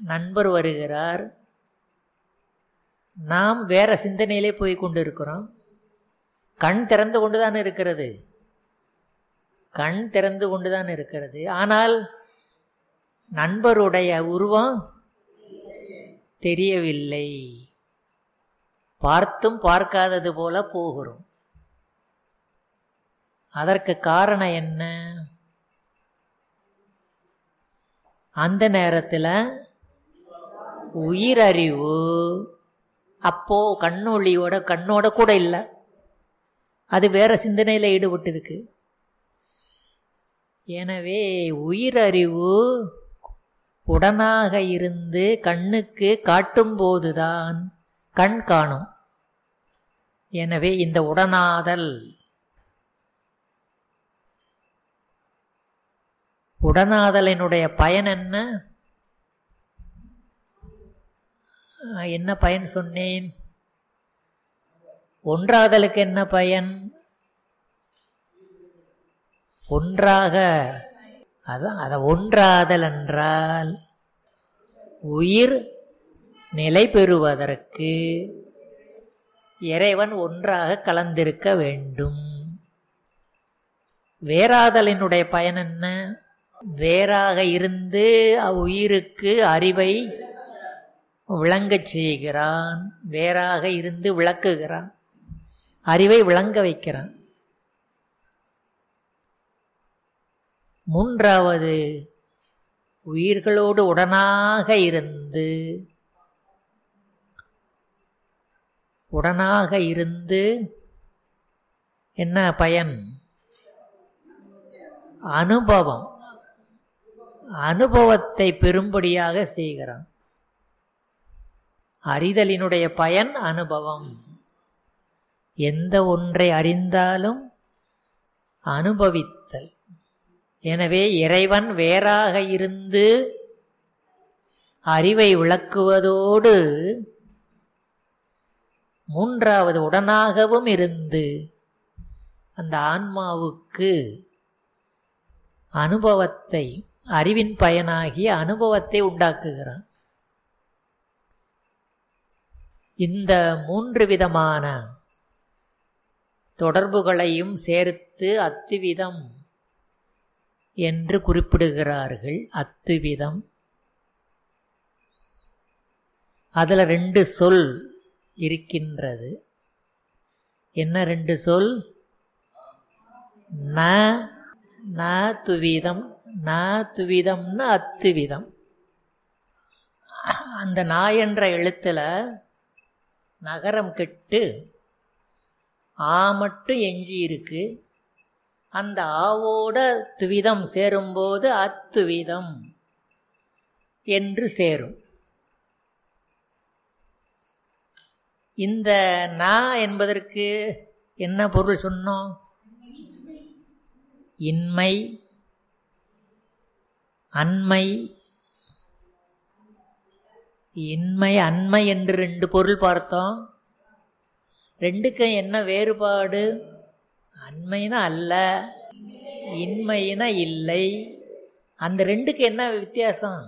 நண்பர் வருகிறார் நாம் வேற சிந்தனையிலே போய் கொண்டு இருக்கிறோம் கண் திறந்து கொண்டுதான் இருக்கிறது கண் திறந்து கொண்டுதான் இருக்கிறது ஆனால் நண்பருடைய உருவம் தெரியவில்லை பார்த்தும் பார்க்காதது போல போகிறோம் அதற்கு காரணம் என்ன அந்த நேரத்தில் உயிரறிவு அப்போ கண்ணொளியோட கண்ணோட கூட இல்லை அது வேற சிந்தனையில் ஈடுபட்டு இருக்கு எனவே உயிரறிவு உடனாக இருந்து கண்ணுக்கு காட்டும்போதுதான் கண் காணும் எனவே இந்த உடனாதல் உடனாதலினுடைய பயன் என்ன என்ன பயன் சொன்னேன் ஒன்றாதலுக்கு என்ன பயன் ஒன்றாக அதான் அத ஒன்றாதல் என்றால் உயிர் நிலை பெறுவதற்கு இறைவன் ஒன்றாக கலந்திருக்க வேண்டும் வேறாதலினுடைய பயன் என்ன வேறாக இருந்து உயிருக்கு அறிவை விளங்கச் செய்கிறான் வேறாக இருந்து விளக்குகிறான் அறிவை விளங்க வைக்கிறான் மூன்றாவது உயிர்களோடு உடனாக இருந்து உடனாக இருந்து என்ன பயன் அனுபவம் அனுபவத்தை பெரும்படியாக செய்கிறான் அறிதலினுடைய பயன் அனுபவம் எந்த ஒன்றை அறிந்தாலும் அனுபவித்தல் எனவே இறைவன் வேறாக இருந்து அறிவை விளக்குவதோடு மூன்றாவது உடனாகவும் இருந்து அந்த ஆன்மாவுக்கு அனுபவத்தை அறிவின் பயனாகிய அனுபவத்தை உண்டாக்குகிறான் இந்த மூன்று விதமான தொடர்புகளையும் சேர்த்து அத்துவிதம் என்று குறிப்பிடுகிறார்கள் அத்துவிதம் அதுல ரெண்டு சொல் இருக்கின்றது என்ன ரெண்டு சொல் ந ந துவிதம் ந துவிதம்னு அத்துவிதம் அந்த நா என்ற எழுத்துல நகரம் கெட்டு ஆ மட்டும் எஞ்சி இருக்கு அந்த ஆவோட துவிதம் சேரும்போது அத்துவிதம் என்று சேரும் இந்த நா என்பதற்கு என்ன பொருள் சொன்னோம் இன்மை அண்மை இன்மை அண்மை என்று ரெண்டு பொருள் பார்த்தோம் ரெண்டுக்கும் என்ன வேறுபாடு அண்மைனா அல்ல இன்மைனா இல்லை அந்த ரெண்டுக்கு என்ன வித்தியாசம்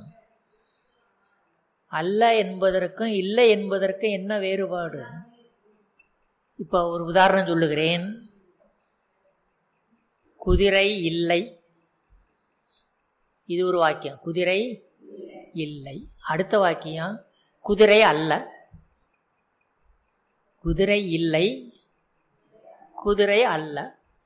அல்ல என்பதற்கும் இல்லை என்பதற்கும் என்ன வேறுபாடு இப்போ ஒரு உதாரணம் சொல்லுகிறேன் குதிரை இல்லை இது ஒரு வாக்கியம் குதிரை இல்லை அடுத்த வாக்கியம் குதிரை அல்ல குதிரை இல்லை குதிரை அல்ல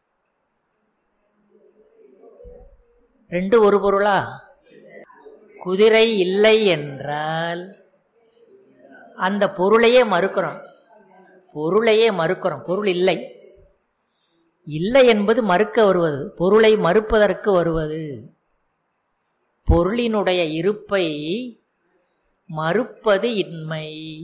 ரெண்டு ஒரு பொருளா குதிரை இல்லை என்றால் அந்த பொருளையே மறுக்கிறோம் பொருளையே மறுக்கிறோம் பொருள் இல்லை இல்லை என்பது மறுக்க வருவது பொருளை மறுப்பதற்கு வருவது பொருளினுடைய இருப்பை மறுப்பது இன்மை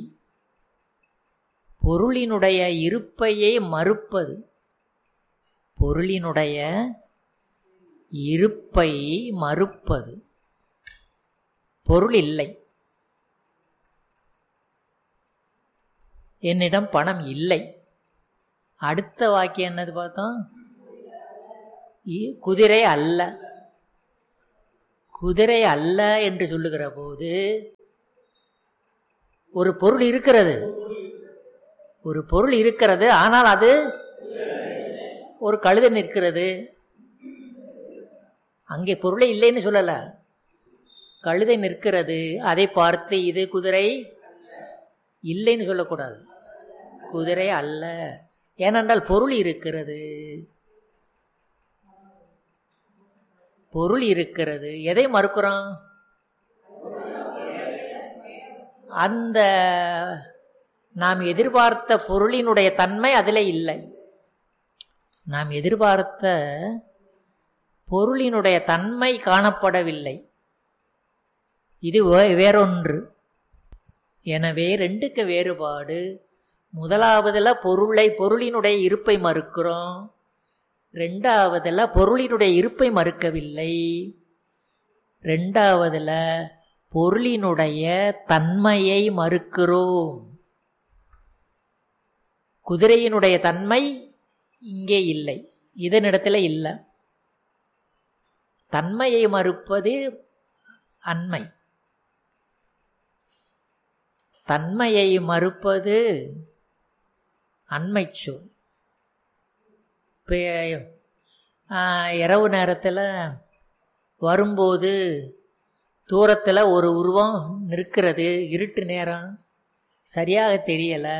பொருளினுடைய இருப்பையே மறுப்பது பொருளினுடைய இருப்பை மறுப்பது பொருள் இல்லை என்னிடம் பணம் இல்லை அடுத்த வாக்கியம் என்னது பார்த்தோம் குதிரை அல்ல குதிரை அல்ல என்று சொல்லுகிற போது ஒரு பொருள் இருக்கிறது ஒரு பொருள் இருக்கிறது ஆனால் அது ஒரு கழுதை நிற்கிறது அங்கே பொருளே இல்லைன்னு சொல்லல கழுதை நிற்கிறது அதை பார்த்து இது குதிரை இல்லைன்னு சொல்லக்கூடாது குதிரை அல்ல ஏனென்றால் பொருள் இருக்கிறது பொருள் இருக்கிறது எதை மறுக்கிறோம் அந்த நாம் எதிர்பார்த்த பொருளினுடைய தன்மை அதில் இல்லை நாம் எதிர்பார்த்த பொருளினுடைய தன்மை காணப்படவில்லை இது வேறொன்று எனவே ரெண்டுக்கு வேறுபாடு முதலாவதுல பொருளை பொருளினுடைய இருப்பை மறுக்கிறோம் ரெண்டாவதுல பொருளினுடைய இருப்பை மறுக்கவில்லை ரெண்டாவதுல பொருளினுடைய தன்மையை மறுக்கிறோம் குதிரையினுடைய தன்மை இங்கே இல்லை இதனிடத்துல இல்லை தன்மையை மறுப்பது அண்மை தன்மையை மறுப்பது அண்மை சொல் இப்போ இரவு நேரத்தில் வரும்போது தூரத்தில் ஒரு உருவம் நிற்கிறது இருட்டு நேரம் சரியாக தெரியலை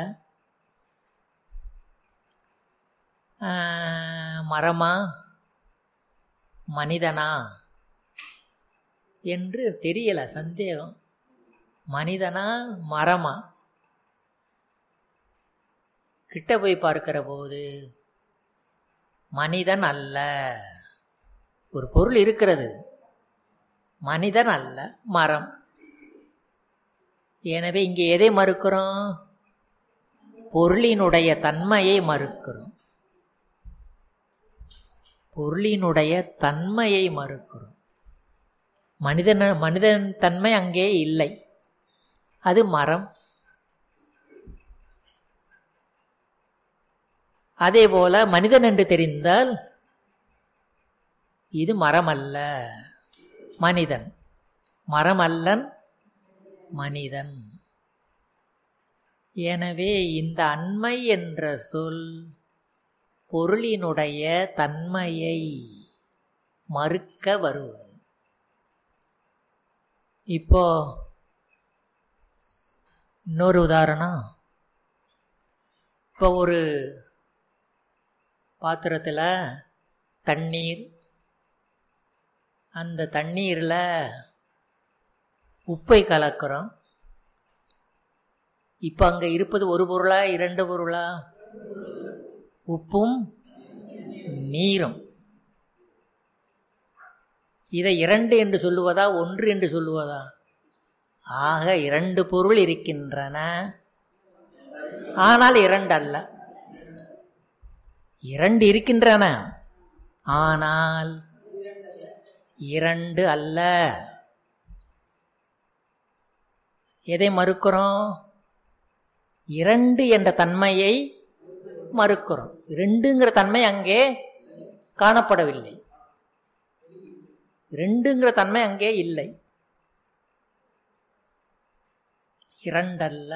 மரமா மனிதனா என்று தெரியல சந்தேகம் மனிதனா மரமா கிட்ட போய் பார்க்கிற போது மனிதன் அல்ல ஒரு பொருள் இருக்கிறது மனிதன் அல்ல மரம் எனவே இங்கே எதை மறுக்கிறோம் பொருளினுடைய தன்மையை மறுக்கிறோம் பொருளினுடைய தன்மையை மறுக்கிறோம் மனிதன் மனிதன் தன்மை அங்கே இல்லை அது மரம் அதே போல மனிதன் என்று தெரிந்தால் இது மரம் அல்ல மனிதன் மரம் அல்லன் மனிதன் எனவே இந்த அண்மை என்ற சொல் பொருளினுடைய தன்மையை மறுக்க வருவது இப்போ இன்னொரு உதாரணம் இப்போ ஒரு பாத்திரத்தில் தண்ணீர் அந்த தண்ணீரில் உப்பை கலக்கிறோம் இப்போ அங்கே இருப்பது ஒரு பொருளா இரண்டு பொருளா உப்பும் நீரும் இதை இரண்டு என்று சொல்லுவதா ஒன்று என்று சொல்லுவதா ஆக இரண்டு பொருள் இருக்கின்றன ஆனால் இரண்டு அல்ல இரண்டு இருக்கின்றன ஆனால் இரண்டு அல்ல எதை மறுக்கிறோம் இரண்டு என்ற தன்மையை மறுக்கிறோம் ரெண்டுங்கிற தன்மை அங்கே காணப்படவில்லை ரெண்டுங்கிற தன்மை அங்கே இல்லை இரண்டல்ல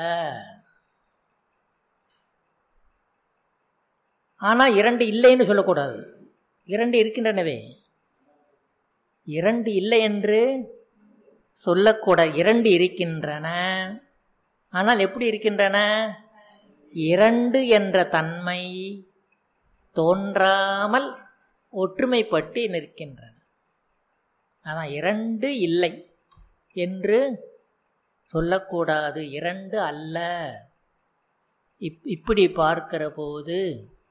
ஆனா இரண்டு இல்லைன்னு சொல்லக்கூடாது இரண்டு இருக்கின்றனவே இரண்டு இல்லை என்று சொல்லக்கூடாது இரண்டு இருக்கின்றன ஆனால் எப்படி இருக்கின்றன இரண்டு என்ற தன்மை தோன்றாமல் ஒற்றுமைப்பட்டு நிற்கின்றன அதான் இரண்டு இல்லை என்று சொல்லக்கூடாது இரண்டு அல்ல இப் இப்படி பார்க்கிற போது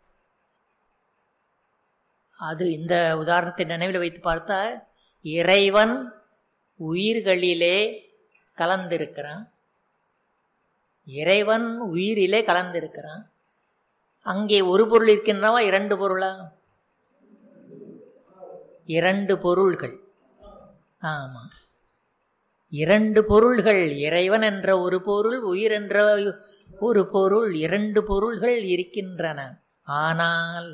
அது இந்த உதாரணத்தை நினைவில் வைத்து பார்த்தா இறைவன் உயிர்களிலே கலந்திருக்கிறான் இறைவன் உயிரிலே கலந்திருக்கிறான் அங்கே ஒரு பொருள் இருக்கின்றவா இரண்டு பொருளா இரண்டு பொருள்கள் ஆமா இரண்டு பொருள்கள் இறைவன் என்ற ஒரு பொருள் உயிர் என்ற ஒரு பொருள் இரண்டு பொருள்கள் இருக்கின்றன ஆனால்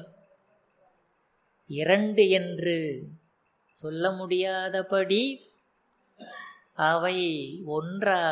இரண்டு என்று சொல்ல முடியாதபடி அவை ஒன்றா